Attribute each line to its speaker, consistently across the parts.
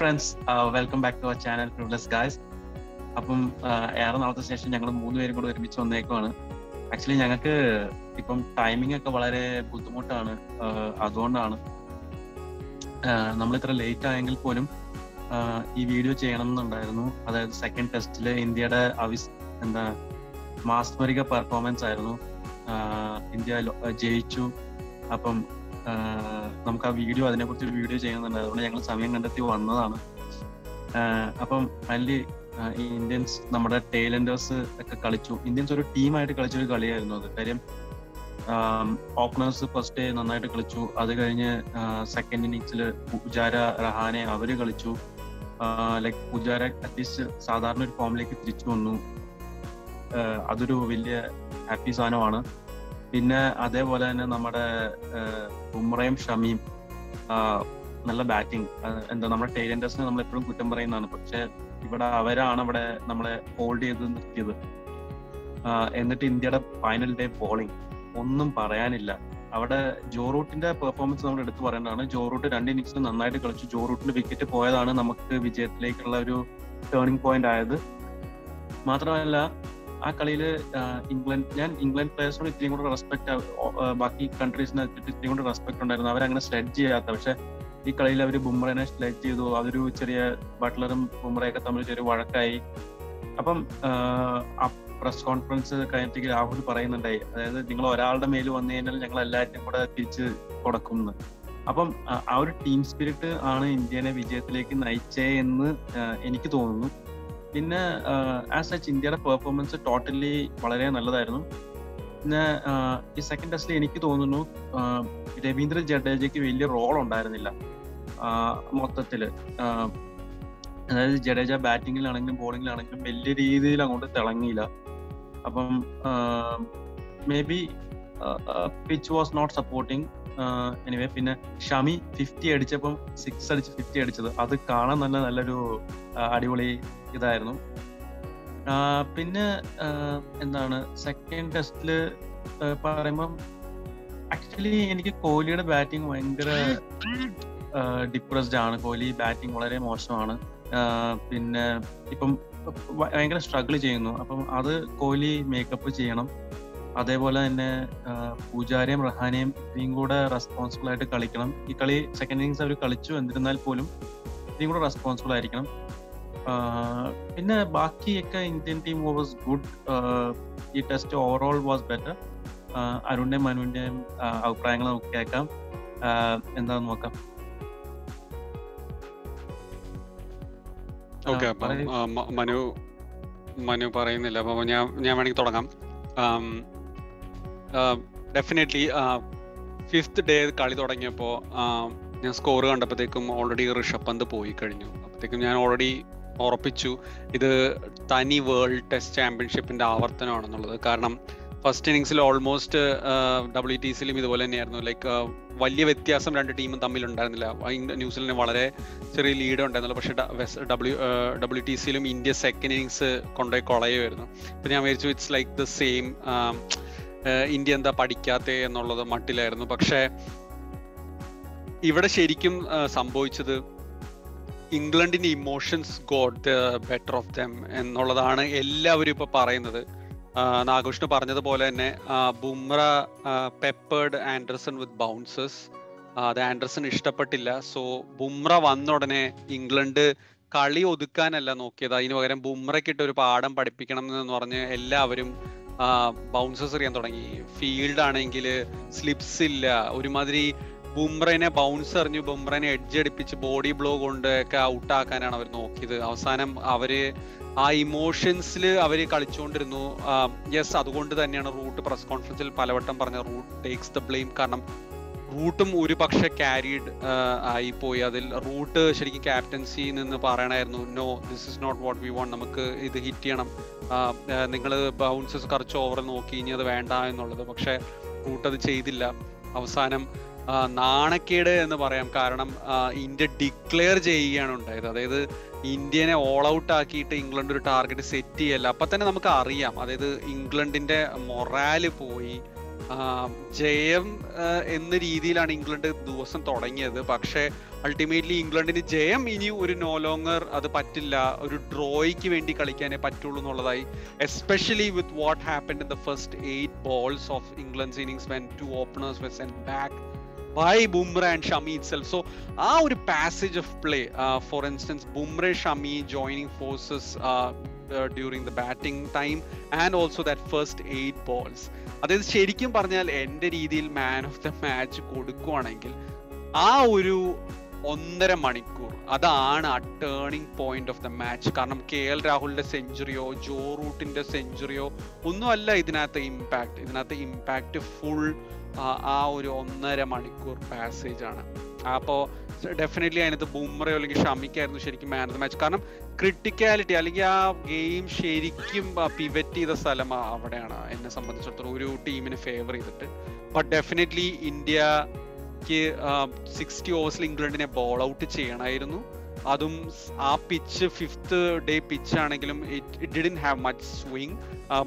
Speaker 1: Friends welcome back to our channel previous guys അപ്പം uh, ഏറെ നാളത്തെ ശേഷം ഞങ്ങൾ മൂന്ന് പേരും കൂടെ ഒരുമിച്ച് വന്നേക്കുവാണ് ആക്ച്വലി ഞങ്ങൾക്ക് ഇപ്പം ടൈമിംഗ് ഒക്കെ വളരെ ബുദ്ധിമുട്ടാണ് uh, അതുകൊണ്ടാണ് നമ്മൾ ഇത്ര ലേറ്റ് ആയെങ്കിൽ പോലും uh, ഈ വീഡിയോ ചെയ്യണം എന്നുണ്ടായിരുന്നു അതായത് സെക്കൻഡ് ടെസ്റ്റിൽ ഇന്ത്യയുടെ അവിസ് എന്താ മാസ്മരിക പെർഫോമൻസ് ആയിരുന്നു Uh, ഇന്ത്യ ലോ- uh, ജയിച്ചു അപ്പം ആഹ് നമുക്ക് ആ വീഡിയോ അതിനെക്കുറിച്ച് ഒരു വീഡിയോ ചെയ്യുന്നുണ്ട് അതുകൊണ്ട് ഞങ്ങൾ സമയം കണ്ടെത്തി വന്നതാണ് ആഹ് അപ്പം അതില് ഈ ഇന്ത്യൻസ് നമ്മുടെ ടൈലൻഡേഴ്സ് ഒക്കെ കളിച്ചു ഇന്ത്യൻസ് ഒരു ടീമായിട്ട് കളിച്ച ഒരു കളിയായിരുന്നു അത് കാര്യം ഓപ്പണേഴ്സ് ഫസ്റ്റ് ഡേ നന്നായിട്ട് കളിച്ചു അത് കഴിഞ്ഞ് സെക്കൻഡ് ഇന്നിങ്സിൽ പുജാര റഹാനെ അവര് കളിച്ചു ലൈക്ക് പുജാര അറ്റ്ലീസ്റ്റ് സാധാരണ ഒരു ഫോമിലേക്ക് തിരിച്ചു വന്നു ആഹ് അതൊരു വലിയ ഹാപ്പി സാധനമാണ് പിന്നെ അതേപോലെ തന്നെ നമ്മുടെ ആഹ് ബുംറയും ഷമിയും ആഹ് നല്ല ബാറ്റിംഗ് എന്താ നമ്മുടെ ടൈലൻഡേഴ്സിനെ നമ്മൾ എപ്പോഴും കുറ്റം പറയുന്നതാണ് പക്ഷെ ഇവിടെ അവരാണ് അവിടെ നമ്മളെ ഹോൾഡ് ചെയ്ത് നിർത്തിയത് ആഹ് എന്നിട്ട് ഇന്ത്യയുടെ ഫൈനൽ ഡേ ബോളിംഗ് ഒന്നും പറയാനില്ല അവിടെ ജോ റൂട്ടിന്റെ പെർഫോമൻസ് നമ്മൾ എടുത്തു പറയേണ്ടതാണ് ജോ റൂട്ട് രണ്ട് ഇന്നിങ്സിൽ നന്നായിട്ട് കളിച്ചു ജോ റൂട്ടിന്റെ വിക്കറ്റ് പോയതാണ് നമുക്ക് വിജയത്തിലേക്കുള്ള ഒരു ടേണിംഗ് പോയിന്റ് ആയത് മാത്രമല്ല ആ കളിയിൽ ഇംഗ്ലണ്ട് ഞാൻ ഇംഗ്ലണ്ട് പ്ലേയേഴ്സിനോട് ഇത്രയും കൂടെ റെസ്പെക്ട് ബാക്കി കൺട്രീസിനെ ഇത്രയും കൂടെ റെസ്പെക്ട് ഉണ്ടായിരുന്നു അവരങ്ങനെ സ്ലെഡ് ചെയ്യാത്ത പക്ഷെ ഈ കളിയിൽ അവർ ബുംറനെ സ്ലെഡ് ചെയ്തു അതൊരു ചെറിയ ബട്ട്ലറും ബുംറയൊക്കെ തമ്മിൽ ചെറിയ വഴക്കായി അപ്പം ആഹ്, ആ പ്രസ് കോൺഫറൻസ് കഴിഞ്ഞിട്ട് രാഹുൽ പറയുന്നുണ്ടായി അതായത് നിങ്ങൾ ഒരാളുടെ മേൽ വന്നു കഴിഞ്ഞാൽ ഞങ്ങൾ എല്ലാവരും കൂടെ തിരിച്ച് കൊടുക്കും എന്ന് അപ്പം ആ- ആ ഒരു ടീം സ്പിരിറ്റ് ആണ് ഇന്ത്യനെ വിജയത്തിലേക്ക് നയിച്ചേ എന്ന് ആഹ്, എനിക്ക് തോന്നുന്നു പിന്നെ ആസ് സച്ച് ഇന്ത്യയുടെ പെർഫോമൻസ് ടോട്ടലി വളരെ നല്ലതായിരുന്നു പിന്നെ ആഹ്, ഈ സെക്കൻഡ് ടെസ്റ്റിൽ എനിക്ക് തോന്നുന്നു ആഹ്, രവീന്ദ്ര ജഡേജയ്ക്ക് വലിയ റോൾ ഉണ്ടായിരുന്നില്ല ആഹ്, മൊത്തത്തില് ആഹ്, അതായത് ജഡേജ ബാറ്റിങ്ങിലാണെങ്കിലും ബോളിങ്ങിലാണെങ്കിലും വലിയ രീതിയിൽ അങ്ങോട്ട് തിളങ്ങിയില്ല അപ്പം maybe pitch was not supporting anyway പിന്നെ ഷമി ഫിഫ്റ്റി അടിച്ചപ്പം സിക്സ് അടിച്ച് ഫിഫ്റ്റി അടിച്ചത് അത് കാണാൻ നല്ല നല്ലൊരു ആഹ്, അടിപൊളി ഇതായിരുന്നു ആഹ് പിന്നെ ആഹ് എന്താണ് സെക്കൻഡ് ടെസ്റ്റില് പറയുമ്പം ആക്ച്വലി എനിക്ക് കോഹ്ലിയുടെ ബാറ്റിംഗ് ഭയങ്കര ഡിപ്രസ്ഡ് ആണ് കോഹ്ലി ബാറ്റിംഗ് വളരെ മോശമാണ് ആഹ് പിന്നെ ഇപ്പം ഭ- ഭയങ്കര സ്ട്രഗിൾ ചെയ്യുന്നു അപ്പം അത് കോഹ്ലി മേക്കപ്പ് ചെയ്യണം അതേപോലെ തന്നെ ആഹ് പൂജാരയും റഹാനെയും ഇത്രയും കൂടെ റെസ്പോൺസിബിൾ ആയിട്ട് കളിക്കണം ഈ കളി സെക്കൻഡ് ഇന്നിങ്സ് അവർ കളിച്ചു എന്നിരുന്നാൽ പോലും ഇത്രയും കൂടെ റെസ്പോൺസിബിൾ ആയിരിക്കണം ആഹ് പിന്നെ ബാക്കിയൊക്കെ ഇന്ത്യൻ ടീം വാസ് ഗുഡ് ഈ ടെസ്റ്റ് ഓവറോൾ വാസ് ബെറ്റർ അരുണിന്റെയും മനുവിന്റെയും ആഹ് അഭിപ്രായങ്ങൾ നമുക്ക് കേൾക്കാം ആഹ് എന്താന്ന് നോക്കാം
Speaker 2: ഓക്കെ
Speaker 1: ആഹ്
Speaker 2: അപ്പം
Speaker 1: പറയൂ.
Speaker 2: ആ, മ- മനു മനു പറയുന്നില്ല അപ്പൊ ഞാൻ ഞാൻ വേണമെങ്കിൽ തുടങ്ങാം ഡെഫിനറ്റ്ലി ഫിഫ്ത്ത് ഡേ കളി തുടങ്ങിയപ്പോൾ ഞാൻ സ്കോർ കണ്ടപ്പോഴത്തേക്കും ഓൾറെഡി ഋഷഭ് പന്ത് പോയി കഴിഞ്ഞു അപ്പോഴത്തേക്കും ഞാൻ ഓൾറെഡി ഉറപ്പിച്ചു ഇത് തനി വേൾഡ് ടെസ്റ്റ് ചാമ്പ്യൻഷിപ്പിന്റെ ആവർത്തനമാണെന്നുള്ളത് കാരണം ഫസ്റ്റ് ഇന്നിങ്സിൽ ഓൾമോസ്റ്റ് ഡബ്ല്യു ടി സിയിലും ഇതുപോലെ തന്നെയായിരുന്നു ലൈക്ക് വലിയ വ്യത്യാസം രണ്ട് ടീമും തമ്മിൽ ഉണ്ടായിരുന്നില്ല ഇംഗ്ല- ന്യൂസിലൻഡിന് വളരെ ചെറിയ ലീഡ് ഉണ്ടായിരുന്നുള്ളൂ പക്ഷേ ഡബ്ല്യു ഡബ്ല്യു ടി സിയിലും ഇന്ത്യ സെക്കൻഡ് ഇന്നിങ്സ് കൊണ്ടുപോയി കുളയുമായിരുന്നു അപ്പൊ ഞാൻ വിചാരിച്ചു it's like the same India എന്താ പഠിക്കാത്തേ എന്നുള്ളത് മട്ടിലായിരുന്നു പക്ഷേ ഇവിടെ ശരിക്കും ആ, സംഭവിച്ചത് ഇംഗ്ലണ്ടിന്റെ emotions got the better of them എന്നുള്ളതാണ് എല്ലാവരും ഇപ്പൊ പറയുന്നത് ആ, നാഗകൃഷ്ണ പറഞ്ഞതുപോലെ തന്നെ ആ, Bumrah peppered Anderson with bounces അത് ആൻഡർസൺ ഇഷ്ടപ്പെട്ടില്ല സോ ബുംറ വന്ന ഉടനെ ഇംഗ്ലണ്ട് കളി ഒതുക്കാനല്ല നോക്കിയത് അതിന് പകരം ബുംറയ്ക്കിട്ട് ഒരു പാഠം പഠിപ്പിക്കണം എന്ന് പറഞ്ഞ് എല്ലാവരും ബൗൺസസ് എറിയാൻ തുടങ്ങി ഫീൽഡ് ആണെങ്കിൽ സ്ലിപ്സ് ഇല്ല ഒരുമാതിരി ബുംറനെ ബൗൺസ് എറിഞ്ഞു ബുംറനെ എഡ്ജ് അടിപ്പിച്ച് ബോഡി ബ്ലോ കൊണ്ട് ഒക്കെ ഔട്ടാക്കാനാണ് അവർ നോക്കിയത് അവസാനം അവര് ആ ഇമോഷൻസിൽ അവർ കളിച്ചുകൊണ്ടിരുന്നു യെസ് അതുകൊണ്ട് തന്നെയാണ് റൂട്ട് പ്രസ് കോൺഫറൻസിൽ പലവട്ടം പറഞ്ഞ റൂട്ട് ടേക്സ് ദ ബ്ലെയിം കാരണം റൂട്ടും ഒരു പക്ഷെ ക്യാരീഡ് ആയി പോയി അതിൽ റൂട്ട് ശരിക്കും ക്യാപ്റ്റൻസി നിന്ന് പറയണായിരുന്നു no this is not what we want നമുക്ക് ഇത് ഹിറ്റ് ചെയ്യണം നിങ്ങൾ ബൗൺസസ് കുറച്ച് ഓവർ നോക്കി ഇനി അത് വേണ്ട എന്നുള്ളത് പക്ഷെ റൂട്ട് അത് ചെയ്തില്ല അവസാനം ആ, നാണക്കേട് എന്ന് പറയാം കാരണം ആ, ഇന്ത്യ ഡിക്ലെയർ ചെയ്യുകയാണ് ഉണ്ടായത് അതായത് ഇന്ത്യനെ ഓൾ ഔട്ട് ആക്കിയിട്ട് ഇംഗ്ലണ്ട് ഒരു ടാർഗറ്റ് സെറ്റ് ചെയ്യല്ല അപ്പൊ തന്നെ നമുക്ക് അറിയാം അതായത് ഇംഗ്ലണ്ടിന്റെ മൊറാല് പോയി ആ, ജയം ആ, എന്ന രീതിയിലാണ് ഇംഗ്ലണ്ട് ദിവസം തുടങ്ങിയത് പക്ഷേ അൾട്ടിമേറ്റ്ലി ഇംഗ്ലണ്ടിന് ജയം ഇനി ഒരു നോ ലോങ്ങർ അത് പറ്റില്ല ഒരു ഡ്രോയ്ക്ക് വേണ്ടി കളിക്കാനേ പറ്റുള്ളൂ എന്നുള്ളതായി especially with what happen in the first eight balls of England's innings when two openers was and back by Bumrah and Shami itself so ആ ഒരു passage of play for instance Bumrah Shami joining forces during the batting time and also that first eight balls അതായത് ശരിക്കും പറഞ്ഞാൽ എൻ്റെ രീതിയിൽ മാൻ of the match കൊടുക്കുവാണെങ്കിൽ ആ ഒരു ഒന്നര മണിക്കൂർ അതാണ് ആ turning point of the match കാരണം കെ എൽ രാഹുലിന്റെ സെഞ്ചുറിയോ ജോ റൂട്ടിന്റെ സെഞ്ചുറിയോ ഒന്നുമല്ല ഇതിനകത്ത് ഇമ്പാക്ട് ഇതിനകത്ത് ഇമ്പാക്ട് ഫുൾ ആ ഒരു ഒന്നര മണിക്കൂർ പാസേജ് ആണ് അപ്പോൾ ഡെഫിനറ്റ്ലി അതിനകത്ത് ബുംറയോ അല്ലെങ്കിൽ ഷമിക്കായിരുന്നു ശരിക്കും മാൻ ഓഫ് ദ മാച്ച് കാരണം ക്രിട്ടിക്കാലിറ്റി അല്ലെങ്കിൽ ആ ഗെയിം ശരിക്കും പിവറ്റ് ചെയ്ത സ്ഥലം അവിടെയാണ് എന്നെ സംബന്ധിച്ചിടത്തോളം ഒരു ടീമിനെ ഫേവർ ചെയ്തിട്ട് ബട്ട് ഡെഫിനറ്റ്ലി ഇന്ത്യക്ക് സിക്സ്റ്റി ഓവേഴ്സിൽ ഇംഗ്ലണ്ടിനെ ബോൾ ഔട്ട് ചെയ്യണമായിരുന്നു അതും ആ പിച്ച് ഫിഫ്ത്ത് ഡേ പിച്ച് ആണെങ്കിലും it didn't have much swing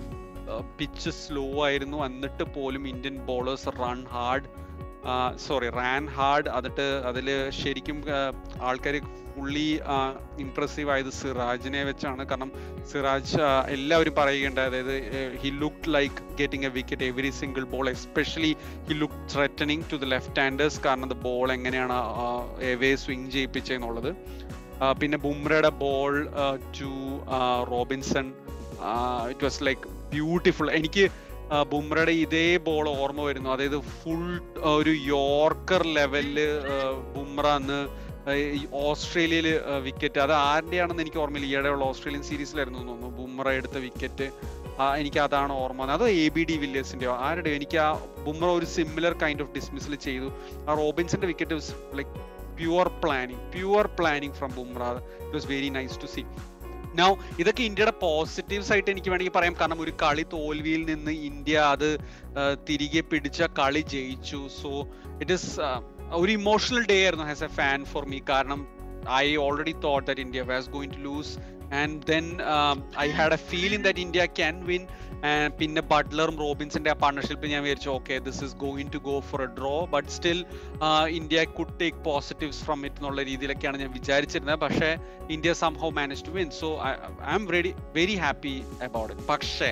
Speaker 2: pitch slow ആയിരുന്നു എന്നിട്ട് പോലും Indian bowlers run hard sorry ran hard എന്നിട്ട് അതിൽ ശരിക്കും ആൾക്കാർ ഫുള്ളി ഇംപ്രസീവ് ആയത് സിറാജിനെ വെച്ചാണ് കാരണം സിറാജ് എല്ലാവരും പറയുകയുണ്ട് അതായത് he look like getting a wicket every single ball especially he look threatening to the left handers കാരണം ദ ബോൾ എങ്ങനെയാണ് എവേ സ്വിങ് ചെയ്യിപ്പിച്ചെന്നുള്ളത് പിന്നെ ബുംറയുടെ ball to Robinson it was like beautiful എനിക്ക് ബുംറയുടെ ഇതേ ബോൾ ഓർമ്മ വരുന്നു അതായത് ഫുൾ ഒരു യോർക്കർ ലെവലില് ബുംറ അന്ന് ഓസ്ട്രേലിയയിൽ വിക്കറ്റ് അത് ആരുടെയാണെന്ന് എനിക്ക് ഓർമ്മയില്ല ഈയിടെയുള്ള ഓസ്ട്രേലിയൻ സീരീസിലായിരുന്നു തോന്നുന്നു ബുംറ എടുത്ത വിക്കറ്റ് എനിക്ക് അതാണ് ഓർമ്മ അത് എ ബി ഡി വില്ലേഴ്സിന്റെയോ ആരുടെയോ എനിക്ക് ആ ബുംറ ഒരു സിമിലർ കൈൻഡ് ഓഫ് ഡിസ്മിസിൽ ചെയ്തു ആ റോബിൻസിന്റെ wicket like pure planning pure planning from Bumrah it was very nice to see now ഇതൊക്കെ ഇന്ത്യയുടെ പോസിറ്റീവ്സ് ആയിട്ട് എനിക്ക് വേണമെങ്കിൽ പറയാം കാരണം ഒരു കളി തോൽവിയിൽ നിന്ന് ഇന്ത്യ അത് തിരികെ പിടിച്ച കളി ജയിച്ചു സോ ഇറ്റ് ഇസ് ഒരു ഇമോഷണൽ ഡേ ആയിരുന്നു as a fan for me കാരണം I already thought that India was going to lose and then I had a feeling that India can win പിന്നെ ബട്ട്ലറും റോബിൻസിന്റെ ആ പാർട്ണർഷിപ്പ് ഞാൻ വിചാരിച്ചു okay this is going to go for a draw but still India could take positives from it എന്നുള്ള രീതിയിലൊക്കെയാണ് ഞാൻ വിചാരിച്ചിരുന്നത് പക്ഷേ India somehow manage to win so I am very very happy about it പക്ഷേ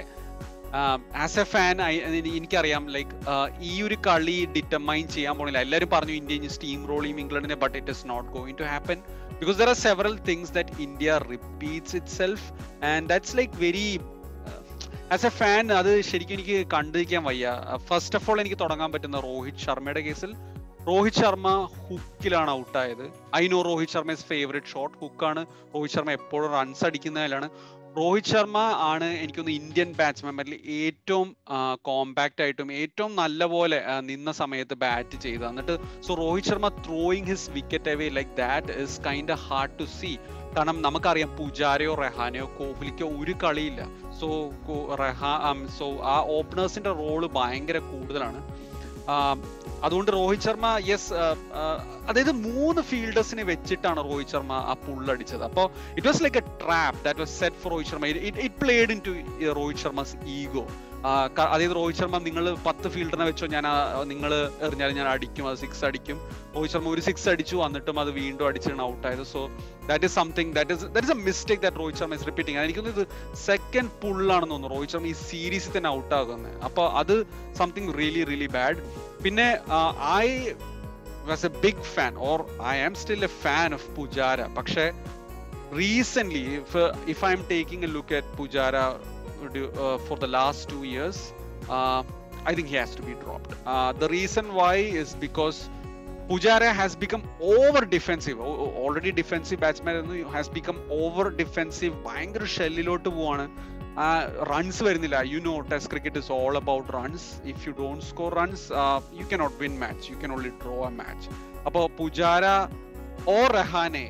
Speaker 2: as a fan എനിക്കറിയാം like ഈ ഒരു കളി ഡിറ്റർമൈൻ ചെയ്യാൻ പോണില്ല എല്ലാവരും പറഞ്ഞു ഇന്ത്യ സ്റ്റീം റോൾ ചെയ്യും ഇംഗ്ലണ്ടിനെ but it is not going to happen because there are several things that India repeats itself and that's like very as a fan അത് ശരിക്കും എനിക്ക് കണ്ടിരിക്കാൻ വയ്യ ഫസ്റ്റ് ഓഫ് ഓൾ എനിക്ക് തുടങ്ങാൻ പറ്റുന്ന രോഹിത് ശർമ്മയുടെ കേസിൽ രോഹിത് ശർമ്മ ഹുക്കിലാണ് ഔട്ടായത് I know Rohit Sharma favourite shot ഹുക്കാണ് രോഹിത് ശർമ്മ എപ്പോഴും റൺസ് അടിക്കുന്നതിലാണ് രോഹിത് ശർമ്മ ആണ് എനിക്കൊന്ന് ഇന്ത്യൻ ബാറ്റ്സ്മാൻമാരിൽ ഏറ്റവും കോമ്പാക്റ്റ് ആയിട്ടും ഏറ്റവും നല്ലപോലെ നിന്ന സമയത്ത് ബാറ്റ് ചെയ്തത് എന്നിട്ട് so Rohit Sharma throwing his wicket away like that is kind hard to see കാരണം നമുക്കറിയാം പുജാരയോ റെഹാനയോ കോഹ്ലിക്കോ ഒരു കളിയില്ല സോ റെഹാ സോ ആ ഓപ്പണേഴ്സിന്റെ റോള് ഭയങ്കര കൂടുതലാണ് അതുകൊണ്ട് രോഹിത് ശർമ്മ യെസ് അതായത് മൂന്ന് ഫീൽഡേഴ്സിനെ വെച്ചിട്ടാണ് രോഹിത് ശർമ്മ ആ പുള്ളടിച്ചത് അപ്പോൾ it was like a trap that was set for Rohit Sharma it played into Rohit Sharma's ego അതായത് രോഹിത് ശർമ്മ നിങ്ങൾ പത്ത് ഫീൽഡറിനെ വെച്ചോ ഞാൻ നിങ്ങൾ എറിഞ്ഞാൽ ഞാൻ അടിക്കും അത് സിക്സ് അടിക്കും രോഹിത് ശർമ്മ ഒരു സിക്സ് അടിച്ചു എന്നിട്ടും അത് വീണ്ടും അടിച്ചാണ് ഔട്ടായത് so that is something that is that is a mistake that Rohit Sharma is repeating എനിക്കൊന്ന് ഇത് സെക്കൻഡ് പുള്ളാണെന്ന് തോന്നുന്നു രോഹിത് ശർമ്മ ഈ സീരീസിൽ തന്നെ ഔട്ട് ആകുന്നത് അപ്പൊ അത് സംതിങ് റിയലി റിയലി ബാഡ് പിന്നെ I was a big fan or I am still a fan of Pujara പക്ഷേ recent if if I am taking a look at Pujara uh, for the last two years, uh, I think he has to be dropped. Uh, the reason why is because Pujara has become over defensive. Already defensive batsman has become over defensive. ഭയങ്കര ഷെല്ലിലോട്ട് പോവാണ് runs വരുന്നില്ല you know test cricket is all about runs if you don't score runs you cannot win match you can only draw a match അപ്പോൾ പുജാര ഓ റഹാനെ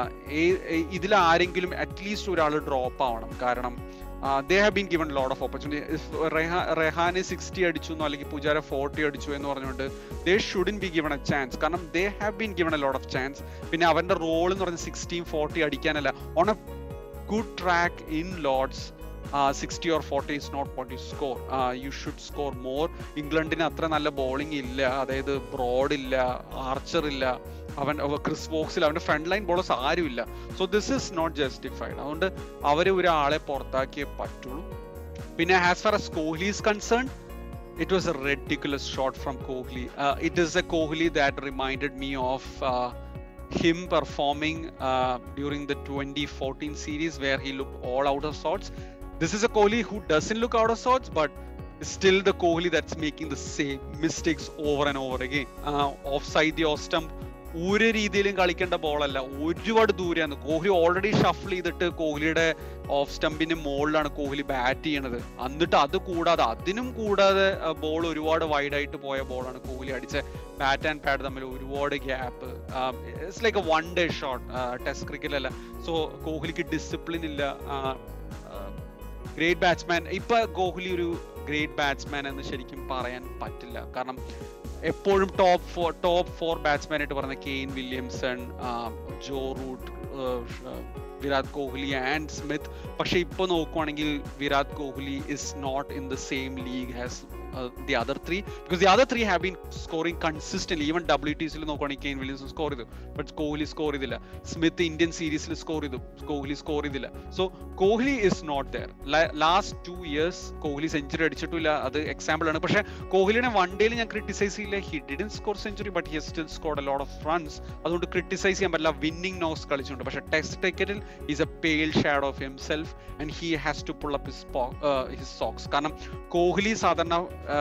Speaker 2: ഇതിൽ ആരെങ്കിലും at least ഒരാൾ drop ആവണം കാരണം they have been given load of opportunity Rahane sixty അടിച്ചു എന്നോ അല്ലെങ്കിൽ Pujara forty അടിച്ചു എന്ന് പറഞ്ഞുകൊണ്ട് they shouldn't be given a chance കാരണം they have been given a load of chance പിന്നെ അവന്റെ റോൾ എന്ന് പറഞ്ഞാൽ സിക്സ്റ്റീൻ ഫോർട്ടി അടിക്കാനല്ല on a good track in loads sixty or forty is not what you score you should score more ഇംഗ്ലണ്ടിന് അത്ര നല്ല bowling ഇല്ല അതായത് ബ്രോഡ് ഇല്ല ആർച്ചർ ഇല്ല അവൻ ക്രിസ് വോക്സിൽ അവന്റെ ഫ്രണ്ട് ലൈൻ ബോളേഴ്സ് ആരുമില്ല so this is not justified അതുകൊണ്ട് അവര് ഒരാളെ പുറത്താക്കിയേ പറ്റുള്ളൂ പിന്നെ as far as Kohli is concerned it was a ridiculous shot from Kohli. Uh, it is a Kohli that reminded me of uh, him performing uh, during the 2014 series where he looked all out of sorts. This is a Kohli who doesn't look out of sorts, but still the Kohli that's making the same mistakes over and over again. Uh, offside the off stump. ഒരു രീതിയിലും കളിക്കേണ്ട ബോളല്ല ഒരുപാട് ദൂരെയാണ് Kohli already shuffle ചെയ്തിട്ട് കോഹ്ലിയുടെ of സ്റ്റമ്പിന് മുകളിലാണ് Kohli bat ചെയ്യണത് എന്നിട്ട് അത് കൂടാതെ അതിനും കൂടാതെ ബോൾ ഒരുപാട് വൈഡ് ആയിട്ട് പോയ ബോളാണ് കോഹ്ലി അടിച്ച ബാറ്റ് ആൻഡ് പാഡ് തമ്മിൽ ഒരുപാട് gap it's like a one day shot test ക്രിക്കറ്റിലല്ല സോ കോഹ്ലിക്ക് ഡിസിപ്ലിൻ ഇല്ല ഗ്രേറ്റ് ബാറ്റ്സ്മാൻ ഇപ്പൊ കോഹ്ലി ഒരു ഗ്രേറ്റ് ബാറ്റ്സ്മാൻ എന്ന് ശരിക്കും പറയാൻ പറ്റില്ല കാരണം എപ്പോഴും top four top four batsman ആയിട്ട് പറഞ്ഞ Kane Williamson Joe Root Virat Kohli and Smith പക്ഷെ ഇപ്പൊ നോക്കുവാണെങ്കിൽ Virat Kohli is not in the same league has the other three because the other three have been scoring consistent even W T സിയിൽ നോക്കുവാണെങ്കിൽ Kane Williams score ചെയ്തു but Kohli score ചെയ്തില്ല Smith Indian സീരീസിൽ score ചെയ്തു Kohli score ചെയ്തില്ല so Kohli is not there last two years Kohli century അടിച്ചിട്ടില്ല അത് example ആണ് പക്ഷെ കോഹ്ലിനെ വൺ ഡേയിൽ ഞാൻ ക്രിട്ടിസൈസ് ചെയ്യില്ല he didn't score century but he still score a lot of runs അതുകൊണ്ട് ക്രിട്ടിസൈസ് ചെയ്യാൻ പറ്റില്ല വിന്നിംഗ് നോസ് കളിച്ചിട്ടുണ്ട് പക്ഷെ ടെസ്റ്റ് ക്രിക്കറ്റിൽ is a pale shadow of himself and he has to pull up his his socks കാരണം കോഹ്ലി സാധാരണ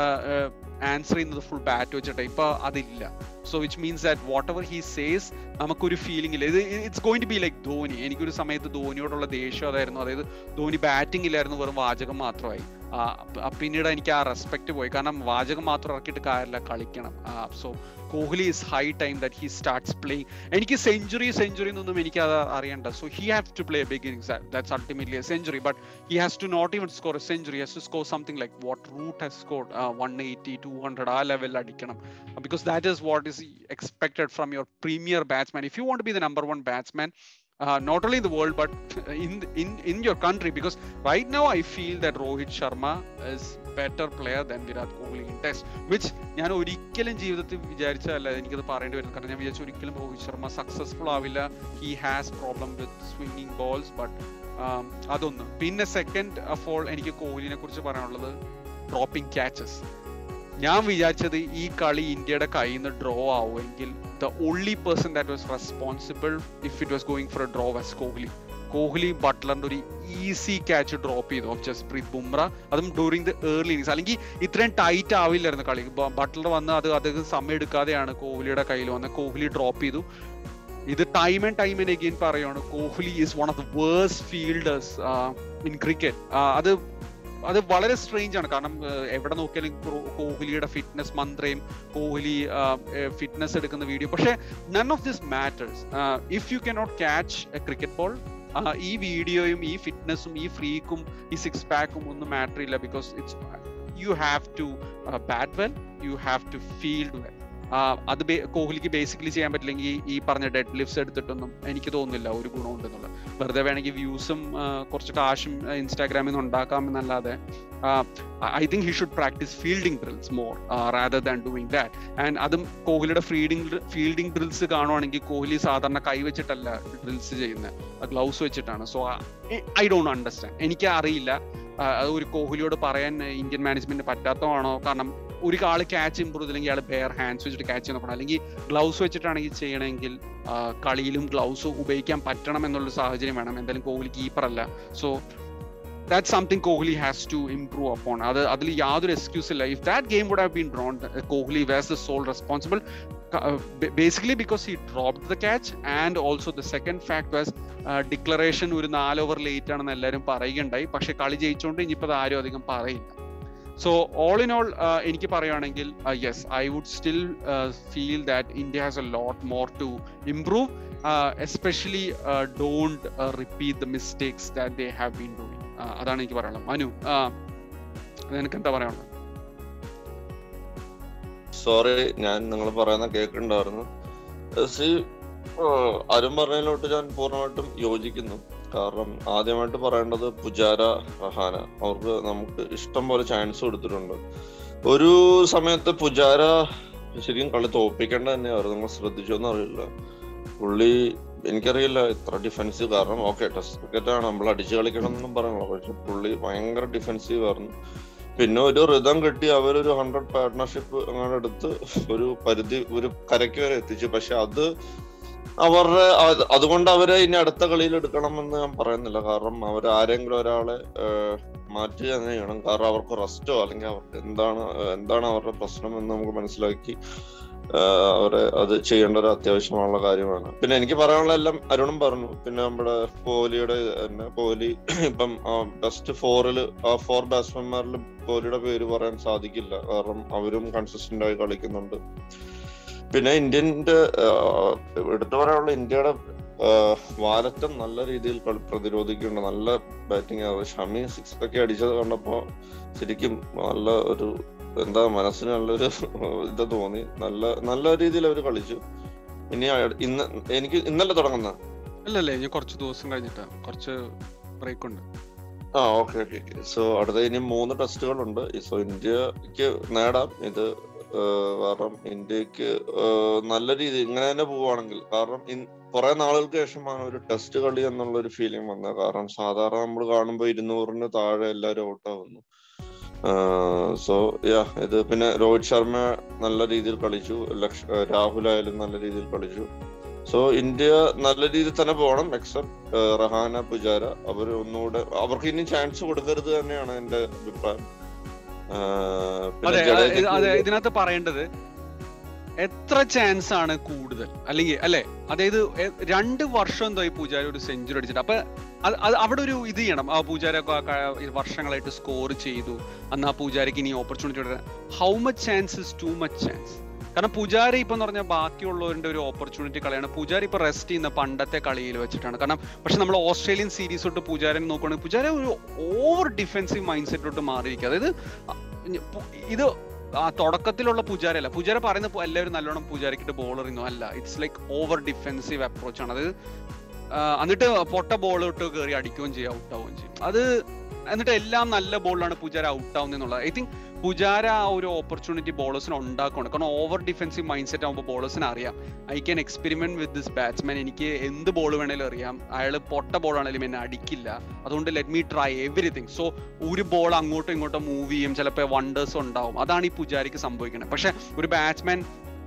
Speaker 2: answer ചെയ്യുന്നത് full bat വെച്ചിട്ട് ഇപ്പൊ അതില്ല so which means that whatever he says നമുക്കൊരു ഫീലിംഗ് ഇല്ല ഇത് it's going to be like Dhoni എനിക്കൊരു സമയത്ത് ധോനിയോടുള്ള ദേഷ്യം അതായിരുന്നു അതായത് ധോനി ബാറ്റിംഗ് ഇല്ലായിരുന്നു വെറും വാചകം മാത്രമായി പിന്നീട് എനിക്ക് ആ റെസ്പെക്ട് പോയി കാരണം വാചകം മാത്രം ഇറക്കിയിട്ട് കാര്യമില്ല കളിക്കണം so Kohli is high time that he starts playing എനിക്ക് സെഞ്ചുറി സെഞ്ചുറി എന്നൊന്നും എനിക്ക് അത് അറിയണ്ട so he have to play big innings that's ultimately a century but he has to not even score a century has to score something like what Root has score one eighty two hundred ആ ലെവലിൽ അടിക്കണം because that is what is expected from your premier batsman if you want be the number one batsman uh, not only in the world but in in in your country because right now I feel that Rohit Sharma is better player than Virat Kohli in test which ഞാൻ ഒരിക്കലും ജീവിതത്തിൽ വിചാരിച്ചതല്ല എനിക്കത് പറയേണ്ടി വരും കാരണം ഞാൻ വിചാരിച്ചു ഒരിക്കലും രോഹിത് ശർമ്മ സക്സസ്ഫുൾ ആവില്ല he has problem with swinging balls but അതൊന്ന് പിന്നെ സെക്കൻഡ് ഓഫ് ഓൾ എനിക്ക് കോഹ്ലിനെ കുറിച്ച് പറയാനുള്ളത് ഡ്രോപ്പിംഗ് ക്യാച്ചസ് ഞാൻ വിചാരിച്ചത് ഈ കളി ഇന്ത്യയുടെ കയ്യിൽ നിന്ന് ഡ്രോ ആവുമെങ്കിൽ the only person that was responsible if it was going for a draw was Kohli Kohli ബട്ട്ലറിന്റെ ഒരു ഈസി ക്യാച്ച് ഡ്രോപ്പ് ചെയ്തു ഓഫ് ജസ്പ്രീത് ബുംറ അതും ഡ്യൂറിങ് ദ ഏർലി ഇന്നിങ്സ് അല്ലെങ്കിൽ ഇത്രയും ടൈറ്റ് ആവില്ലായിരുന്നു കളി ബട്ട്ലർ വന്ന് അത് അദ്ദേഹം സമയം എടുക്കാതെയാണ് കോഹ്ലിയുടെ കയ്യിൽ വന്ന് കോഹ്ലി ഡ്രോപ്പ് ചെയ്തു ഇത് time and time and again പറയുകയാണ് Kohli is one of the worse fielders in cricket അത് അത് വളരെ സ്ട്രേഞ്ച് ആണ് കാരണം എവിടെ നോക്കിയാലും കോഹ്ലിയുടെ ഫിറ്റ്നസ് മന്ത്രയും കോഹ്ലി ഫിറ്റ്നസ് എടുക്കുന്ന വീഡിയോ പക്ഷേ none of this matters if you cannot catch a cricket ball ഈ വീഡിയോയും ഈ ഫിറ്റ്നസും ഈ ഫ്രീക്കും ഈ സിക്സ് പാക്കും ഒന്നും മാറ്റർ ഇല്ല because it's you have to bat well you have to field well അത് കോഹ്ലിക്ക് ബേസിക്കലി ചെയ്യാൻ പറ്റില്ലെങ്കിൽ ഈ പറഞ്ഞ ഡെഡ് ലിഫ്റ്റ്സ് എടുത്തിട്ടൊന്നും എനിക്ക് തോന്നുന്നില്ല ഒരു ഗുണമുണ്ടെന്നുള്ളത് വെറുതെ വേണമെങ്കിൽ വ്യൂസും കുറച്ച് കാശും ഇൻസ്റ്റാഗ്രാമിൽ നിന്ന് ഉണ്ടാക്കാമെന്നല്ലാതെ I think he should practise fielding drills more rather than doing that and അതും കോഹ്ലിയുടെ ഫീൽഡിംഗ് ഫീൽഡിംഗ് ഡ്രിൽസ് കാണുവാണെങ്കിൽ കോഹ്ലി സാധാരണ കൈ വെച്ചിട്ടല്ല ഡ്രിൽസ് ചെയ്യുന്നത് ഗ്ലൗസ് വെച്ചിട്ടാണ് സോ ഐ ഡോണ്ട് അണ്ടർസ്റ്റാൻഡ് എനിക്ക് അറിയില്ല അത് ഒരു കോഹ്ലിയോട് പറയാൻ ഇന്ത്യൻ മാനേജ്മെന്റ് പറ്റാത്തതാണോ കാരണം ഒരു ആള് ക്യാച്ച് ഇമ്പ്രൂവ് ചെയ്തില്ലെങ്കിൽ അയാൾ ബെയർ ഹാൻഡ്സ് വെച്ചിട്ട് ക്യാച്ച് ചെയ്യാൻ നോക്കണം അല്ലെങ്കിൽ ഗ്ലൗസ് വെച്ചിട്ടാണെങ്കിൽ ചെയ്യണമെങ്കിൽ കളിയിലും ഗ്ലൗസ് ഉപയോഗിക്കാൻ പറ്റണം എന്നുള്ള സാഹചര്യം വേണം എന്തായാലും കോഹ്ലി കീപ്പർ അല്ല so that something Kohli has to improve upon അത് അതിൽ യാതൊരു എക്സ്ക്യൂസ് ഇല്ല if that game would have been drawn Kohli was the sole responsible basically because he drop the catch and also the second fact was declaration ഒരു നാല് over late ആണെന്ന് എല്ലാവരും പറയുകയുണ്ടായി പക്ഷെ കളി ജയിച്ചുകൊണ്ട് ഇനിയിപ്പോൾ അത് ആരും അധികം പറയില്ല സോ ഓൾ ഇൻ ഓൾ എനിക്ക് പറയുകയാണെങ്കിൽ yes I would still feel that India has a lot more to improve especially don't repeat the mistakes that they have been doing അതാണ് എനിക്ക് പറയാനുള്ളത് മനു നിനക്ക് എന്താ പറയാനുള്ളത്
Speaker 3: സോറി ഞാൻ നിങ്ങൾ പറയുന്ന കേൾക്കുന്നുണ്ടായിരുന്നു ശ്രീ അരുൺ പറഞ്ഞതിലോട്ട് ഞാൻ പൂർണ്ണമായിട്ടും യോജിക്കുന്നു കാരണം ആദ്യമായിട്ട് പറയേണ്ടത് പുജാര റഹാന അവർക്ക് നമുക്ക് ഇഷ്ടം പോലെ ചാൻസ് കൊടുത്തിട്ടുണ്ട് ഒരു സമയത്ത് പുജാര ശരിക്കും കളി തോപ്പിക്കേണ്ട തന്നെയായിരുന്നു നിങ്ങൾ ശ്രദ്ധിച്ചോന്ന് അറിയില്ല പുള്ളി എനിക്കറിയില്ല ഇത്ര ഡിഫൻസീവ് കാരണം ഓക്കെ ടെസ്റ്റ് ക്രിക്കറ്റ് ആണ് നമ്മൾ അടിച്ചു കളിക്കണം എന്നും പറയണല്ലോ പക്ഷെ പുള്ളി ഭയങ്കര ഡിഫൻസീവ് ആയിരുന്നു പിന്നെ ഒരു റിതം കിട്ടി അവരൊരു ഹൺഡ്രഡ് പാർട്ട്ണർഷിപ്പ് അങ്ങനെ എടുത്ത് ഒരു പരിധി ഒരു കരയ്ക്ക് വരെ എത്തിച്ചു പക്ഷെ അത് അവരുടെ അത് അതുകൊണ്ട് അവരെ ഇനി അടുത്ത കളിയിൽ എടുക്കണമെന്ന് ഞാൻ പറയുന്നില്ല കാരണം അവർ ആരെങ്കിലും ഒരാളെ ഏഹ്, മാറ്റുക തന്നെ ചെയ്യണം കാരണം അവർക്ക് റെസ്റ്റോ അല്ലെങ്കിൽ അവർക്ക് എന്താണ് ഏഹ്, എന്താണ് അവരുടെ പ്രശ്നം എന്ന് നമുക്ക് മനസ്സിലാക്കി ഏഹ്, അവരെ അത് ചെയ്യേണ്ട ഒരു അത്യാവശ്യമുള്ള കാര്യമാണ് പിന്നെ എനിക്ക് പറയാനുള്ള എല്ലാം അരുണും പറഞ്ഞു പിന്നെ നമ്മുടെ കോഹ്ലിയുടെ തന്നെ കോഹ്ലി ഇപ്പം ബെസ്റ്റ് ഫോറിൽ ആ ഫോർ ബാറ്റ്സ്മാൻമാരിൽ കോഹ്ലിയുടെ പേര് പറയാൻ സാധിക്കില്ല കാരണം അവരും കൺസിസ്റ്റന്റ് ആയി കളിക്കുന്നുണ്ട് പിന്നെ ഇന്ത്യന്റെ ആഹ്, എടുത്തു പറയാനുള്ള ഇന്ത്യയുടെ ആഹ്, വാലറ്റം നല്ല രീതിയിൽ കളി പ്രതിരോധിക്കുന്നുണ്ട് നല്ല ബാറ്റിംഗ് ആണ് ഷമി സിക്സ് ഒക്കെ അടിച്ചത് കണ്ടപ്പോ ശരിക്കും നല്ല ഒരു എന്താ മനസ്സിന് നല്ലൊരു ഇത് തോന്നി നല്ല നല്ല രീതിയിൽ അവർ കളിച്ചു ഇനി അയ- ഇന്ന് എനിക്ക് ഇന്നലെ തുടങ്ങുന്ന
Speaker 2: അല്ലല്ലേ ഇനി കുറച്ച് ദിവസം കഴിഞ്ഞിട്ടാ കുറച്ച് ബ്രേക്ക് ഉണ്ട്
Speaker 3: ആ ഓക്കെ ഓക്കെ ഓക്കെ സോ അടുത്ത ഇനി മൂന്ന് ടെസ്റ്റുകളുണ്ട് സോ ഇന്ത്യക്ക് നേടാം ഇത് ഏഹ്, കാരണം ഇന്ത്യക്ക് ഏഹ്, നല്ല രീതി ഇങ്ങനെ തന്നെ പോവുകയാണെങ്കിൽ കാരണം ഇൻ- കുറെ നാളുകൾക്ക് ശേഷമാണ് ഒരു ടെസ്റ്റ് കളി എന്നുള്ള ഒരു ഫീലിംഗ് വന്നത് കാരണം സാധാരണ നമ്മൾ കാണുമ്പോൾ ഇരുന്നൂറിന് താഴെ എല്ലാവരും ഔട്ടാവുന്നു സോ യാ ഇത് പിന്നെ രോഹിത് ശർമ്മ നല്ല രീതിയിൽ കളിച്ചു ലക്ഷ രാഹുൽ ആയാലും നല്ല രീതിയിൽ കളിച്ചു സോ ഇന്ത്യ നല്ല രീതിയിൽ തന്നെ പോകണം എക്സെപ്റ്റ് റഹാന പുജാര അവർ ഒന്നുകൂടെ അവർക്ക് ഇനി ചാൻസ് കൊടുക്കരുത് തന്നെയാണ് എന്റെ അഭിപ്രായം ആഹ് പിന്നെ
Speaker 2: അതെ
Speaker 3: ജഡേജയ്ക്ക്
Speaker 2: അതെ അതെ ഇതിനകത്ത് പറയേണ്ടത് എത്ര ചാൻസ് ആണ് കൂടുതൽ അല്ലെങ്കിൽ അല്ലെ അതായത് എ- രണ്ട് വർഷം എന്തോ ഈ പൂജാരി ഒരു സെഞ്ചുറി അടിച്ചിട്ട് അപ്പൊ അത് അത് അവിടെ ഒരു ഇത് ചെയ്യണം ആ പൂജാരി വർഷങ്ങളായിട്ട് സ്കോർ ചെയ്തു അന്ന് ആ പൂജാരിക്ക് ഇനി opportunity how much chance is too much chance കാരണം പൂജാരി ഇപ്പൊ എന്ന് പറഞ്ഞാൽ ബാക്കിയുള്ളവരുടെ ഒരു ഓപ്പർച്യൂണിറ്റി കളിയാണ് പൂജാരി ഇപ്പൊ റെസ്റ്റ് ചെയ്യുന്ന പണ്ടത്തെ കളിയിൽ വെച്ചിട്ടാണ് കാരണം പക്ഷെ നമ്മൾ ഓസ്ട്രേലിയൻ സീരീസ് തൊട്ട് പൂജാരൻ നോക്കുകയാണെങ്കിൽ പൂജാരി ഒരു ഓവർ ഡിഫെൻസീവ് മൈൻഡ് സെറ്റോട്ട് മാറിയിരിക്കുക അതായത് ഇ- പു- ഇത് ആ തുടക്കത്തിലുള്ള പൂജാര അല്ല പൂജാര പറയുന്ന പോ- എല്ലാവരും നല്ലോണം പൂജാരിക്കിട്ട് ബോൾ എറിയുന്നു അല്ല it's like over defensive approach ആണ് അത് ആ, എന്നിട്ട് പൊട്ട ബോൾ ഇട്ട് കയറി അടിക്കുകയും ചെയ്യും ഔട്ട് ആവുകയും ചെയ്യും അത് എന്നിട്ട് എല്ലാം നല്ല ബോളിലാണ് പൂജാര ഔട്ട് ആവുന്നത് എന്നുള്ളത് ഐ തിങ്ക് പൂജാര ആ ഒരു ഓപ്പർച്യൂണിറ്റി ബോളേഴ്സിന് ഉണ്ടാക്കുന്നുണ്ട് കാരണം ഓവർ ഡിഫെൻസീവ് മൈൻഡ് സെറ്റ് ആകുമ്പോൾ ബോളേഴ്സിന് അറിയാം I can experiment with this batsman എനിക്ക് എന്ത് ബോൾ വേണേലും അറിയാം അയാൾ പൊട്ട ബോൾ ആണെങ്കിലും എന്നെ അടിക്കില്ല അതുകൊണ്ട് let me try everything so ഒരു ബോൾ അങ്ങോട്ടും ഇങ്ങോട്ടും മൂവ് ചെയ്യും ചിലപ്പോൾ വണ്ടേഴ്സ് ഉണ്ടാവും അതാണ് ഈ പുജാരിക്ക് സംഭവിക്കുന്നത് പക്ഷെ ഒരു ബാറ്റ്സ്മാൻ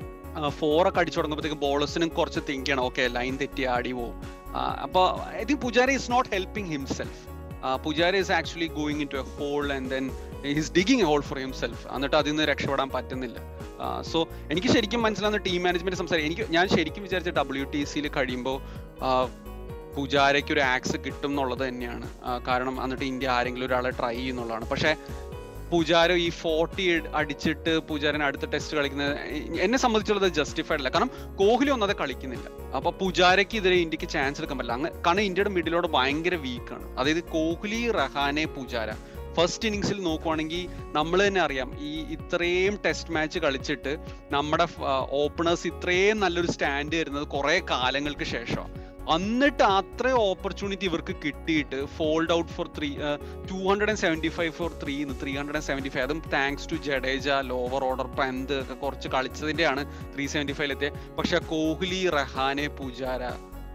Speaker 2: ഫോർ ഒക്കെ അടിച്ചു തുടങ്ങുമ്പോഴത്തേക്കും ബോളേഴ്സിനും കുറച്ച് തിങ്ക് ചെയ്യണം ഓക്കെ ലൈൻ തെറ്റി ആടി പോവും അപ്പോൾ I think Pujara is not helping himself Pujara is actually going into a hole and then his digging a hole for himself എന്നിട്ട് അതിൽ നിന്ന് രക്ഷപ്പെടാൻ പറ്റുന്നില്ല സോ എനിക്ക് ശരിക്കും മനസ്സിലാവുന്ന ടീം മാനേജ്മെന്റ് സംസാരിക്കും എനിക്ക് ഞാൻ ശരിക്കും വിചാരിച്ച ഡബ്ല്യു ടി സിയിൽ കഴിയുമ്പോൾ പൂജാരയ്ക്ക് ഒരു ആക്സ് കിട്ടും എന്നുള്ളത് തന്നെയാണ് ആ, കാരണം എന്നിട്ട് ഇന്ത്യ ആരെങ്കിലും ഒരാളെ ട്രൈ ചെയ്യുന്നുള്ളതാണ് പക്ഷേ പൂജാര ഈ ഫോർട്ടി അടിച്ചിട്ട് പൂജാരൻ അടുത്ത ടെസ്റ്റ് കളിക്കുന്നത് എ- എന്നെ സംബന്ധിച്ചുള്ളത് ജസ്റ്റിഫൈഡ് അല്ല കാരണം കോഹ്ലി ഒന്നത് കളിക്കുന്നില്ല അപ്പൊ പൂജാരയ്ക്ക് ഇതിന് ഇന്ത്യക്ക് ചാൻസ് എടുക്കാൻ പറ്റില്ല അങ്ങ് കാരണം ഇന്ത്യയുടെ മിഡിലോട് ഭയങ്കര വീക്കാണ് അതായത് കോഹ്ലി റഹാനെ പൂജാര ഫസ്റ്റ് ഇന്നിങ്സിൽ നോക്കുവാണെങ്കിൽ നമ്മൾ തന്നെ അറിയാം ഈ ഇത്രയും ടെസ്റ്റ് മാച്ച് കളിച്ചിട്ട് നമ്മുടെ ഓപ്പണേഴ്സ് ഇത്രയും നല്ലൊരു സ്റ്റാൻഡ് വരുന്നത് കുറെ കാലങ്ങൾക്ക് ശേഷം എന്നിട്ട് അത്രയും ഓപ്പർച്യൂണിറ്റി ഇവർക്ക് കിട്ടിയിട്ട് fold out four three two hundred and seventy five four three three hundred and seventy five അതും thanks to Jadeja lower order Pant ഒക്കെ കുറച്ച് കളിച്ചതിന്റെയാണ് ത്രീ സെവൻറ്റി ഫൈവിലെത്തിയത് പക്ഷെ കോഹ്ലി റഹാനെ പൂജാര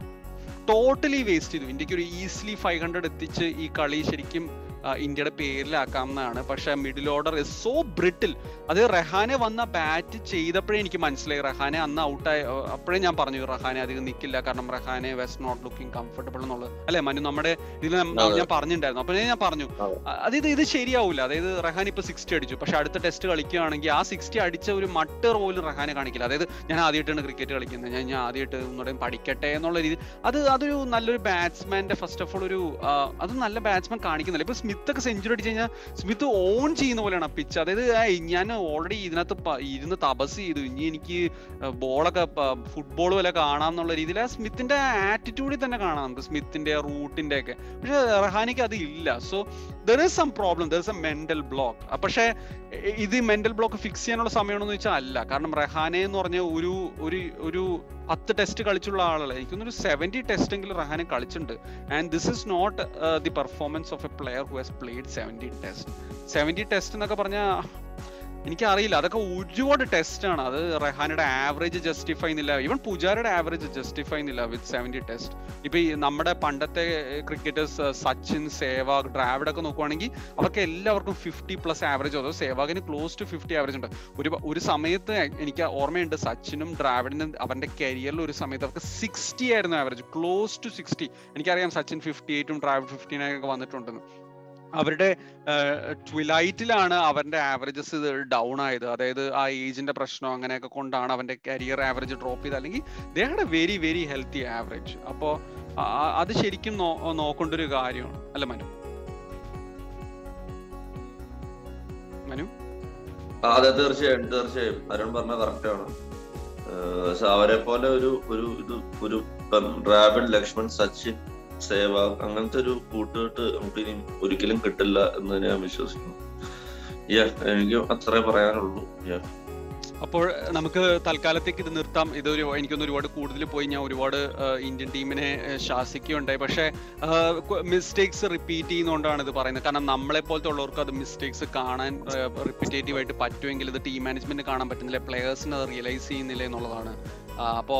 Speaker 2: ടോട്ടലി വേസ്റ്റ് ചെയ്തു ഇന്ത്യക്ക് ഒരു ഈസിലി ഫൈവ് ഹൺഡ്രഡ് എത്തിച്ച് ഈ കളി ശരിക്കും ആ, ഇന്ത്യയുടെ പേരിലാക്കാവുന്നതാണ് പക്ഷെ middle order is so brittle അത് റഹാനെ വന്ന ബാറ്റ് ചെയ്തപ്പോഴേ എനിക്ക് മനസ്സിലായി റഹാനെ അന്ന് ഔട്ടായി അപ്പോഴേ ഞാൻ പറഞ്ഞു റഹാനെ അധികം നിൽക്കില്ല കാരണം Rahane was not looking comfortable എന്നുള്ളത് അല്ലെ മനു നമ്മുടെ ഇതിൽ നം-
Speaker 3: അതെ.
Speaker 2: ഞാൻ പറഞ്ഞിട്ടുണ്ടായിരുന്നു അപ്പോഴേ ഞാൻ പറഞ്ഞു
Speaker 3: അതെ.
Speaker 2: അ- അതായത് ഇത് ശരിയാവില്ല അതായത് റഹാൻ ഇപ്പൊ സിക്സ്റ്റി അടിച്ചു പക്ഷെ അടുത്ത ടെസ്റ്റ് കളിക്കുകയാണെങ്കിൽ ആ സിക്സ്റ്റി അടിച്ച ഒരു മട്ടർ പോലും റഹാനെ കാണിക്കില്ല അതായത് ഞാൻ ആദ്യമായിട്ടാണ് ക്രിക്കറ്റ് കളിക്കുന്നത് ഞാൻ ഞാൻ ആദ്യമായിട്ട് ഒന്നുകൂടെ പഠിക്കട്ടെ എന്നുള്ള രീതി അത് അതൊരു നല്ലൊരു ബാറ്റ്സ്മാന്റെ ഫസ്റ്റ് ഓഫ് ഓൾ ഒരു ആ, അത് നല്ല ബാറ്റ്സ്മാൻ കാണിക്കുന്നില്ല ഇപ്പൊ സ്മിത്ത് ഒക്കെ സെഞ്ചുറി അടിച്ചു കഴിഞ്ഞാൽ സ്മിത്ത് ഓൺ ചെയ്യുന്ന പോലെയാണ് പിച്ച് അതായത് ഏയ് ഞാൻ ഓൾറെഡി ഇതിനകത്ത് പ- ഇരുന്ന് തപസ് ചെയ്തു ഇനി എനിക്ക് ബോളൊക്കെ ഫുട്ബോൾ പോലെ കാണാം എന്നുള്ള രീതിയിൽ ആ സ്മിത്തിന്റെ ആറ്റിറ്റ്യൂഡിൽ തന്നെ കാണാം നമുക്ക് സ്മിത്തിന്റെ റൂട്ടിന്റെ ഒക്കെ പക്ഷെ റഹാനിക്ക് അത് ഇല്ല so there is some problem there is a mental block പക്ഷേ ഇ- ഇത് മെന്റൽ ബ്ലോക്ക് ഫിക്സ് ചെയ്യാനുള്ള സമയമാണെന്ന് വെച്ചാൽ അല്ല കാരണം റഹാനെ എന്ന് പറഞ്ഞ ഒരു ഒരു ഒരു പത്ത് ടെസ്റ്റ് കളിച്ചുള്ള ആളല്ല എനിക്കൊന്നൊരു സെവൻറ്റി ടെസ്റ്റ് എങ്കിലും റഹാനെ കളിച്ചിട്ടുണ്ട് and this is not the performance of a player who has played seventy test seventy test എന്നൊക്കെ പറഞ്ഞാൽ എനിക്കറിയില്ല അതൊക്കെ ഒരുപാട് ടെസ്റ്റ് ആണ് അത് റെഹാനയുടെ ആവറേജ് ജസ്റ്റിഫൈ ചെയ്യുന്നില്ല ഈവൻ പുജാരയുടെ ആവറേജ് ജസ്റ്റിഫൈ ചെയ്യുന്നില്ല വിത്ത് സെവൻറ്റി ടെസ്റ്റ് ഇപ്പൊ ഈ നമ്മുടെ പണ്ടത്തെ ക്രിക്കറ്റേഴ്സ് സച്ചിൻ സേവാഗ് ഡ്രാവിഡ് ഒക്കെ നോക്കുവാണെങ്കിൽ അവർക്ക് എല്ലാവർക്കും ഫിഫ്റ്റി പ്ലസ് ആവറേജ് അതോ സേവാഗിന് ക്ലോസ് ടു ഫിഫ്റ്റി ആവറേജ് ഉണ്ട് ഒരു ഒരു സമയത്ത് എനിക്ക് ഓർമ്മയുണ്ട് സച്ചിനും ഡ്രാവിഡിനും അവന്റെ കരിയറിൽ ഒരു സമയത്ത് അവർക്ക് സിക്സ്റ്റി ആയിരുന്നു ആവറേജ് ക്ലോസ് ടു സിക്സ്റ്റി എനിക്കറിയാം സച്ചിൻ ഫിഫ്റ്റി എയ്റ്റും ഡ്രാവിഡ് ഫിഫ്റ്റി നയൻ ഒക്കെ വന്നിട്ടുണ്ടെന്ന് അവരുടെ ട്വിലൈറ്റിലാണ് അവന്റെ ആവറേജസ് ഡൗൺ ആയത് അതായത് ആ ഏജിന്റെ പ്രശ്നം അങ്ങനെയൊക്കെ കൊണ്ടാണ് അവന്റെ കരിയർ ആവറേജ് ഡ്രോപ്പ് ചെയ്ത് അല്ലെങ്കിൽ they had a very very healthy average അപ്പോൾ അത് ശരിക്കും നോക്കേണ്ട ഒരു കാര്യമാണ് അല്ല മനു മനു
Speaker 3: അതെ തീർച്ചയായും തീർച്ചയായും അരുൺ പറഞ്ഞ കറക്റ്റ് ആണ് പക്ഷെ അവരെ പോലെ ഒരു ഒരു ഇത് ഒരു ഡ്രാവിഡ് ലക്ഷ്മൺ സച്ചിൻ സേവാഗ് അങ്ങനത്തെ ഒരു കൂട്ടുകെട്ട് നമുക്ക് ഇനി ഒരിക്കലും കിട്ടില്ല എന്ന് ഞാൻ വിശ്വസിക്കുന്നു എനിക്ക് അത്രേ പറയാനുള്ളൂ
Speaker 2: അപ്പോൾ നമുക്ക് തൽക്കാലത്തേക്ക് ഇത് നിർത്താം ഇതൊരു എനിക്കൊന്ന് ഒരുപാട് കൂടുതൽ പോയി ഞാൻ ഒരുപാട് ഇന്ത്യൻ ടീമിനെ ശാസിക്കുകയുണ്ടായി പക്ഷേ മിസ്റ്റേക്സ് റിപ്പീറ്റ് ചെയ്യുന്നതുകൊണ്ടാണ് ഇത് പറയുന്നത് കാരണം നമ്മളെ പോലത്തെ ഉള്ളവർക്ക് അത് മിസ്റ്റേക്സ് കാണാൻ റിപ്പീറ്റേറ്റീവ് ആയിട്ട് പറ്റുമെങ്കിൽ ഇത് ടീം മാനേജ്മെന്റ് കാണാൻ പറ്റുന്നില്ല പ്ലെയേഴ്സിന് അത് റിയലൈസ് ചെയ്യുന്നില്ല എന്നുള്ളതാണ് അപ്പോൾ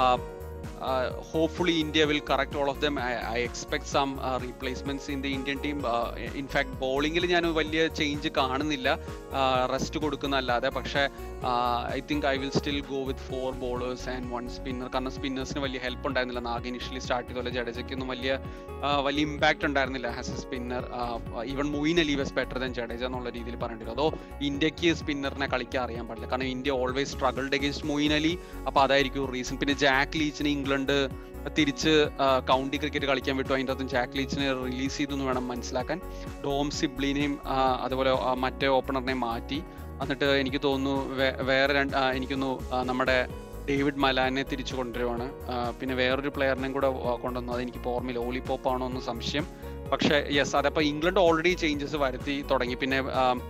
Speaker 2: uh, hopefully India will correct all of them. I, I expect some uh, replacements in the Indian team. Uh, in fact, ബോളിങ്ങിൽ ഞാൻ വലിയ ചേഞ്ച് കാണുന്നില്ല റെസ്റ്റ് കൊടുക്കുന്നല്ലാതെ പക്ഷേ I think I will still go with four bowlers and one spinner കാരണം സ്പിന്നേഴ്സിന് വലിയ help ഉണ്ടായിരുന്നില്ല നാഗ് ഇനിഷ്യലി സ്റ്റാർട്ട് ചെയ്തോലെ ജഡേജയ്ക്കൊന്നും വലിയ വലിയ ഇമ്പാക്ട് ഉണ്ടായിരുന്നില്ല as a spinner even Moeen Ali was better than Jadeja എന്നുള്ള രീതിയിൽ പറയേണ്ടി അതോ ഇന്ത്യക്ക് സ്പിന്നറിനെ കളിക്കാൻ അറിയാൻ പാടില്ല കാരണം India always struggled against Moeen Ali അപ്പോൾ അതായിരിക്കും റീസൺ പിന്നെ ജാക്ക് ലീച്ചിന് ഇംഗ്ലണ്ട് തിരിച്ച് കൗണ്ടി ക്രിക്കറ്റ് കളിക്കാൻ വിട്ടു അതിൻ്റെ അകത്തും ജാക്ക് ലീച്ചിനെ റിലീസ് ചെയ്തു എന്ന് വേണം മനസ്സിലാക്കാൻ ഡോം സിബ്ലിനെയും അതുപോലെ മറ്റേ ഓപ്പണറിനെയും മാറ്റി എന്നിട്ട് എനിക്ക് തോന്നുന്നു വേറെ രണ്ട് എനിക്കൊന്നു നമ്മുടെ ഡേവിഡ് മലാനെ തിരിച്ചു കൊണ്ടുവരുവാണ് പിന്നെ വേറൊരു പ്ലെയറിനെയും കൂടെ കൊണ്ടുവന്നു അതെനിക്ക് ഓർമ്മയില്ല ഓളിപ്പോപ്പ് ആണോ എന്ന് സംശയം പക്ഷേ യെസ് അതപ്പോൾ ഇംഗ്ലണ്ട് ഓൾറെഡി ചേഞ്ചസ് വരുത്തി തുടങ്ങി പിന്നെ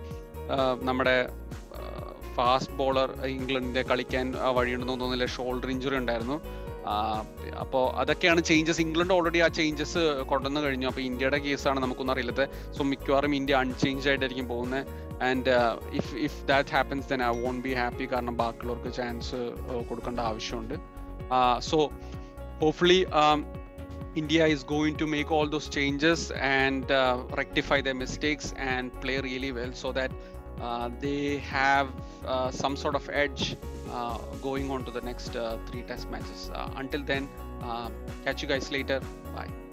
Speaker 2: നമ്മുടെ ഫാസ്റ്റ് ബോളർ ഇംഗ്ലണ്ടിന്റെ കളിക്കാൻ വഴിയുണ്ടെന്ന് തോന്നുന്നില്ല ഷോൾഡർ ഇഞ്ചുറി ഉണ്ടായിരുന്നു അപ്പോൾ അതൊക്കെയാണ് ചേഞ്ചസ് ഇംഗ്ലണ്ട് ഓൾറെഡി ആ ചേഞ്ചസ് കൊണ്ടുവന്നു കഴിഞ്ഞു അപ്പോൾ ഇന്ത്യയുടെ കേസാണ് നമുക്കൊന്നും അറിയില്ലത് സോ മിക്കവാറും ഇന്ത്യ അൺചേഞ്ച് ആയിട്ടായിരിക്കും പോകുന്നത് and if if that happens then I won't be happy കാരണം ബാക്കിയുള്ളവർക്ക് ചാൻസ് കൊടുക്കേണ്ട ആവശ്യമുണ്ട് so hopefully India is going to make all those changes and uh, rectify their mistakes and play really well so that uh, they have uh, some sort of edge going on to the next three test matches. until then, catch you guys later. Bye.